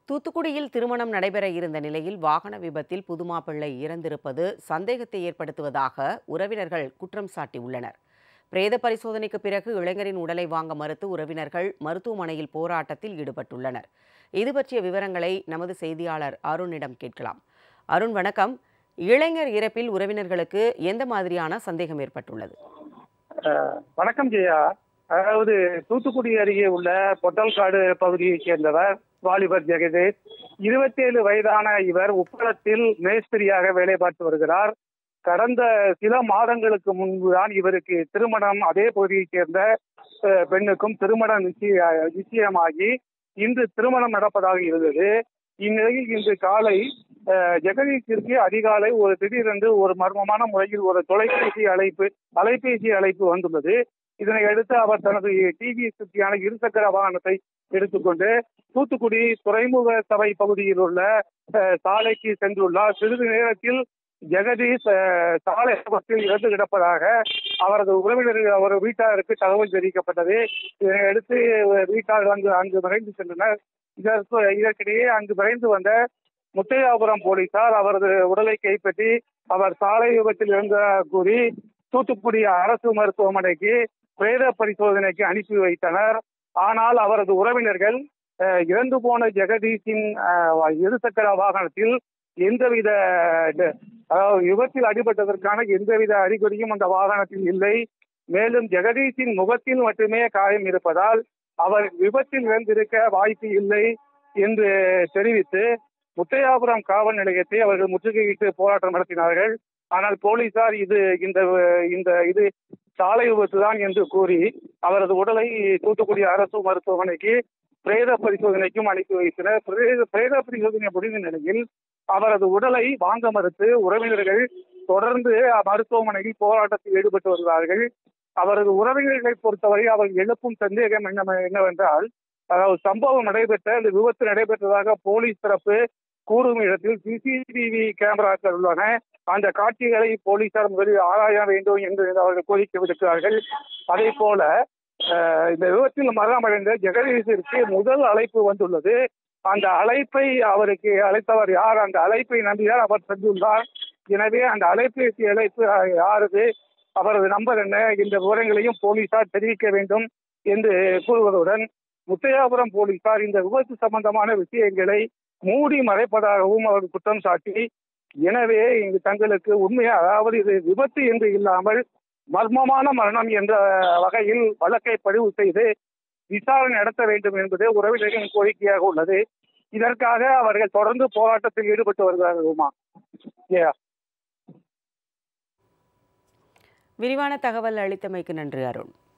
தூத்துக்குடியில் திருமணம் நடைபெற இருந்த நிலையில் வாகன விபத்தில் புதுமாப்பிள்ளை இறந்திருப்பது சந்தேகத்தை ஏற்படுத்துவதாக உறவினர்கள் குற்றம் சாட்டியுள்ளனர் பிரேத பரிசோதனைக்கு பிறகு இளைஞரின் உடலை வாங்க மறுத்து உறவினர்கள் மருத்துவமனையில் போராட்டத்தில் ஈடுபட்டுள்ளனர் இது பற்றிய விவரங்களை நமது செய்தியாளர் அருணிடம் கேட்கலாம் அருண் வணக்கம் இளைஞர் இறப்பில் உறவினர்களுக்கு எந்த மாதிரியான சந்தேகம் ஏற்பட்டுள்ளது அஹ், வணக்கம் ஜெயா அதாவது தூத்துக்குடி அருகே உள்ள பொட்டல்காடு பகுதியைச் சேர்ந்தவர் வாலிபர் ஜெகதீஷ் இருபத்தேழு வயதான இவர் உப்பளத்தில் மேஸ்திரியாக வேலை பார்த்து வருகிறார் கடந்த சில மாதங்களுக்கு முன்புதான் இவருக்கு திருமணம் அதே பகுதியைச் சேர்ந்த அஹ், பெண்ணுக்கும் திருமணம் நிச்சய நிச்சயமாகி இன்று திருமணம் நடப்பதாக இருந்தது இந்நிலையில் இன்று காலை அஹ், ஜெகதீஷிற்கு அதிகாலை ஒரு திடீரென்று ஒரு மர்மமான முறையில் ஒரு தொலைபேசி அழைப்பு அலைபேசி அழைப்பு வந்துள்ளது இதனை அடுத்து அவர் தனது டிவி சுற்றியான இருசக்கர வாகனத்தை எடுத்துக்கொண்டு தூத்துக்குடி துறைமுக சபை பகுதியில் உள்ள அஹ், சாலைக்கு சென்றுள்ளார் சிறிது நேரத்தில் ஜெகதீஷ் அஹ், சாலை விபத்தில் இறந்து கிடப்பதாக அவரது உறவினர்கள் அவர் வீட்டாருக்கு தகவல் தெரிவிக்கப்பட்டது இதனை அடுத்து வீட்டார் அங்கு அங்கு விரைந்து சென்றனர் இதற்கு இதற்கிடையே அங்கு விரைந்து வந்த முத்தையாபுரம் போலீசார் அவரது உடலை கைப்பற்றி அவர் சாலை விபத்தில் இருந்த கூறி தூத்துக்குடி அரசு மருத்துவமனைக்கு பிரேத பரிசோதனைக்கு அனுப்பி வைத்தனர் ஆனால் அவரது உறவினர்கள் அஹ், இறந்து போன ஜெகதீஷின் அஹ், இருசக்கர வாகனத்தில் எந்தவித ட- அதாவது விபத்தில் அடிபட்டதற்கான எந்தவித அறிகுறியும் அந்த வாகனத்தில் இல்லை மேலும் ஜெகதீஷின் முகத்தில் மட்டுமே காயம் இருப்பதால் அவர் விபத்தில் இறந்திருக்க வாய்ப்பு இல்லை என்று தெரிவித்து முத்தையாபுரம் காவல் நிலையத்தை அவர்கள் முற்றுகையிட்டு போராட்டம் நடத்தினார்கள் ஆனால் போலீசார் இது இந்த இந்த இது சாலை விபத்து தான் என்று கூறி அவரது உடலை தூத்துக்குடி அரசு மருத்துவமனைக்கு பிரேத பரிசோதனைக்கும் அனுப்பி வைத்தனர் பிரேத பிரேத பரிசோதனை முடிந்த நிலையில் அவரது உடலை வாங்க மறுத்து உறவினர்கள் தொடர்ந்து மருத்துவமனையில் போராட்டத்தில் ஈடுபட்டு வருகிறார்கள் அவரது உறவினர்களை பொறுத்தவரை அவர்கள் எழுப்பும் சந்தேகம் என்ன என்னவென்றால் அதாவது சம்பவம் நடைபெற்ற இந்த விபத்து நடைபெற்றதாக போலீஸ் தரப்பு கூறும் இடத்தில் சிசிடிவி கேமராக்கள் உள்ளன அந்த காட்சிகளை போலீசார் முதலில் ஆராய வேண்டும் என்று அவர்கள் கோரிக்கை விடுக்கிறார்கள் அதே போல அஹ், இந்த விபத்தில் மரணமடைந்த ஜெகதீஷிற்கு முதல் அழைப்பு வந்துள்ளது அந்த அழைப்பை அவருக்கு அழைத்தவர் யார் அந்த அழைப்பை நம்பிதான் அவர் சென்றுள்ளார் எனவே அந்த அலைபேசி அழைப்பு அஹ், யாரது அவரது நம்பர் என்ன இந்த விவரங்களையும் போலீசார் தெரிவிக்க வேண்டும் என்று கூறுவதுடன் முத்தையாபுரம் போலீசார் இந்த விபத்து சம்பந்தமான விஷயங்களை மூடி மறைப்பதாகவும் அவர் குற்றம் சாட்டி எனவே இங்கு தங்களுக்கு உண்மையா அதாவது இது விபத்து என்று இல்லாமல் மர்மமான மரணம் என்ற வகையில் வழக்கை பதிவு செய்து விசாரணை நடத்த வேண்டும் என்பது உறவினர்களின் கோரிக்கையாக உள்ளது இதற்காக அவர்கள் தொடர்ந்து போராட்டத்தில் ஈடுபட்டு வருகிறார்கள் உமா Yeah. விரிவான தகவல் அளித்தமைக்கு நன்றி அருண்